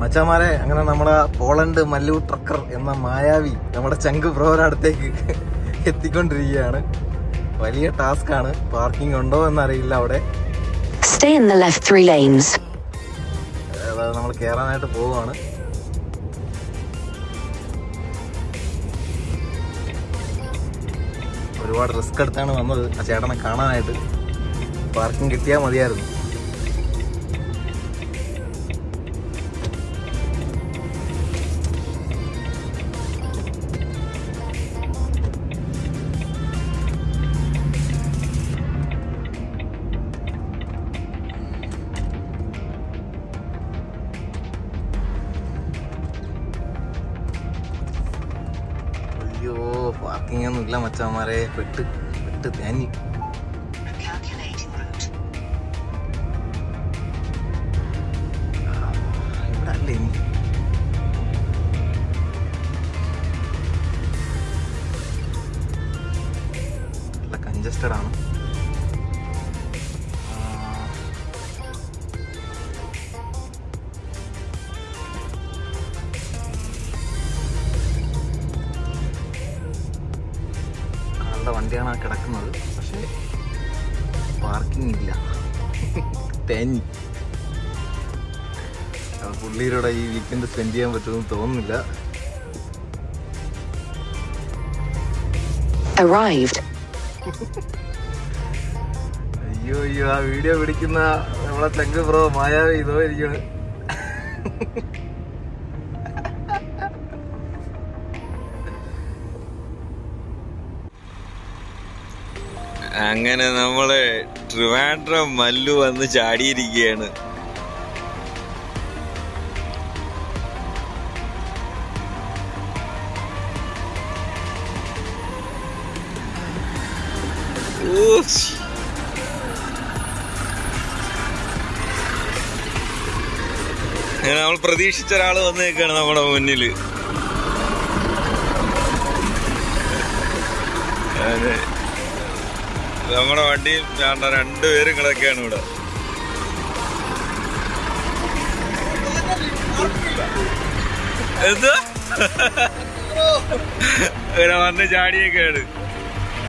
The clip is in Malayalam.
മച്ചാമാരെ അങ്ങനെ നമ്മുടെ പോളണ്ട് മല്ലു ട്രക്കർ എന്ന മായാവി നമ്മുടെ ചങ്ക് ബ്രോയുടെ അടുത്തേക്ക് എത്തിക്കൊണ്ടിരിക്കുകയാണ് വലിയ ടാസ്ക് ആണ് പാർക്കിംഗ് ഉണ്ടോ എന്നറിയില്ല അവിടെ Stay in the left three lanes. അതായത് നമ്മൾ കയറാനായിട്ട് പോവുകയാണ് ഒരുപാട് റിസ്ക് എടുത്താണ് വന്നത് ആ ചേട്ടനെ കാണാനായിട്ട് പാർക്കിംഗ് കിട്ടിയാൽ മതിയായിരുന്നു അയ്യോ പാർക്കിംഗ് ഒന്നും ഇല്ല മച്ചാമാരെ പെട്ട് പെട്ട് തേഞ്ഞു ഇവിടെ അല്ലേ ഇനി നല്ല കഞ്ചസ്റ്റഡ് ആണ് ആ, ആളുടെ വണ്ടിയാണ് ആ കിടക്കുന്നത് പക്ഷേ പാർക്കിംഗ് ഇല്ല തേഞ്ഞി അപ്പൊ പുള്ളിയുടെ ഈ വീക്കെൻഡ് സ്പെൻഡ് ചെയ്യാൻ പറ്റുമെന്ന് തോന്നുന്നില്ല Arrived. അയ്യോ അയ്യോ ആ വീഡിയോ പിടിക്കുന്ന നമ്മളെ ചങ്ക് ബ്രോ മായാവി ഇതോ ഇരിക്കണ് അങ്ങനെ നമ്മള് ട്രിവാൻഡ്രം മല്ലു വന്ന് ചാടിയിരിക്കുകയാണ് ഊഫ്. അങ്ങനെ നമ്മൾ പ്രതീക്ഷിച്ച ഒരാള് വന്ന് നിൽക്കാണ് നമ്മുടെ മുന്നില് അതെ നമ്മുടെ വണ്ടിയിൽ വേണ്ട രണ്ടുപേരും കിടക്കുകയാണ് ഇവിടെ എന്താ അങ്ങനെ വന്ന് ചാടിയൊക്കെയാണ്